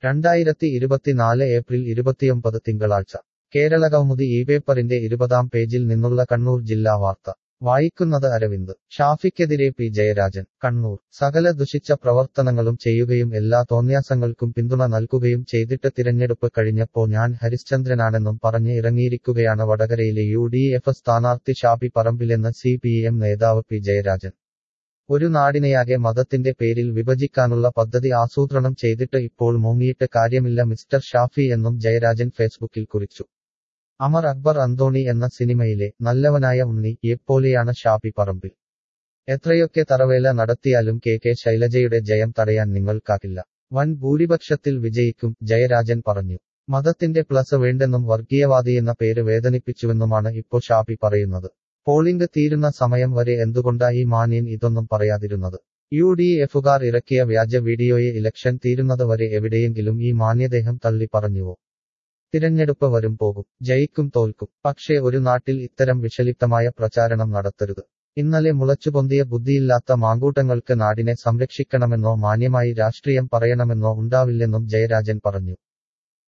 രണ്ടായിരത്തി ഇരുപത്തിനാല് ഏപ്രിൽ ഇരുപത്തിയൊമ്പത് തിങ്കളാഴ്ച കേരളകൗമുദി ഈ പേപ്പറിന്റെ ഇരുപതാം പേജിൽ നിന്നുള്ള കണ്ണൂർ ജില്ലാ വാർത്ത വായിക്കുന്നത് അരവിന്ദ് ഷാഫിക്കെതിരെ പി ജയരാജൻ കണ്ണൂർ സകല ദുഷിച്ച പ്രവർത്തനങ്ങളും ചെയ്യുകയും എല്ലാ തോന്യാസങ്ങൾക്കും പിന്തുണ നൽകുകയും ചെയ്തിട്ട് തിരഞ്ഞെടുപ്പ് കഴിഞ്ഞപ്പോ ഞാൻ ഹരിശ്ചന്ദ്രനാണെന്നും പറഞ്ഞ് ഇറങ്ങിയിരിക്കുകയാണ് വടകരയിലെ യു ഡി എഫ് സ്ഥാനാർത്ഥി ഷാഫി പറമ്പിലെന്ന് സി പി എം നേതാവ് പി ജയരാജൻ ഒരു നാടിനെയാകെ മതത്തിന്റെ പേരിൽ വിഭജിക്കാനുള്ള പദ്ധതി ആസൂത്രണം ചെയ്തിട്ട് ഇപ്പോൾ മുങ്ങിയിട്ട് കാര്യമില്ല മിസ്റ്റർ ഷാഫി എന്നും ജയരാജൻ ഫേസ്ബുക്കിൽ കുറിച്ചു അമർ അക്ബർ അന്തോണി എന്ന സിനിമയിലെ നല്ലവനായ ഉണ്ണി എപ്പോലെയാണ് ഷാഫി പറമ്പിൽ എത്രയൊക്കെ തറവേല നടത്തിയാലും കെ കെ ശൈലജയുടെ ജയം തടയാൻ നിങ്ങൾക്കാകില്ല വൻ ഭൂരിപക്ഷത്തിൽ വിജയിക്കും ജയരാജൻ പറഞ്ഞു മതത്തിന്റെ പ്ലസ് വേണ്ടെന്നും വർഗീയവാദിയെന്ന പേര് വേദനിപ്പിച്ചുവെന്നുമാണ് ഇപ്പോ ഷാഫി പറയുന്നത് പോളിംഗ് തീരുന്ന സമയം വരെ എന്തുകൊണ്ടാ ഈ മാന്യൻ ഇതൊന്നും പറയാതിരുന്നത് യു ഡി എഫുകാർ ഇറക്കിയ വ്യാജ വീഡിയോയെ ഇലക്ഷൻ തീരുന്നത് വരെ എവിടെയെങ്കിലും ഈ മാന്യദേഹം തള്ളി പറഞ്ഞുവോ തിരഞ്ഞെടുപ്പ് വരും പോകും ജയിക്കും തോൽക്കും പക്ഷേ ഒരു നാട്ടിൽ ഇത്തരം വിഷലിപ്തമായ പ്രചാരണം നടത്തരുത് ഇന്നലെ മുളച്ചുപൊന്തിയ ബുദ്ധിയില്ലാത്ത മാങ്കൂട്ടങ്ങൾക്ക് നാടിനെ സംരക്ഷിക്കണമെന്നോ മാന്യമായി രാഷ്ട്രീയം പറയണമെന്നോ ഉണ്ടാവില്ലെന്നും ജയരാജൻ പറഞ്ഞു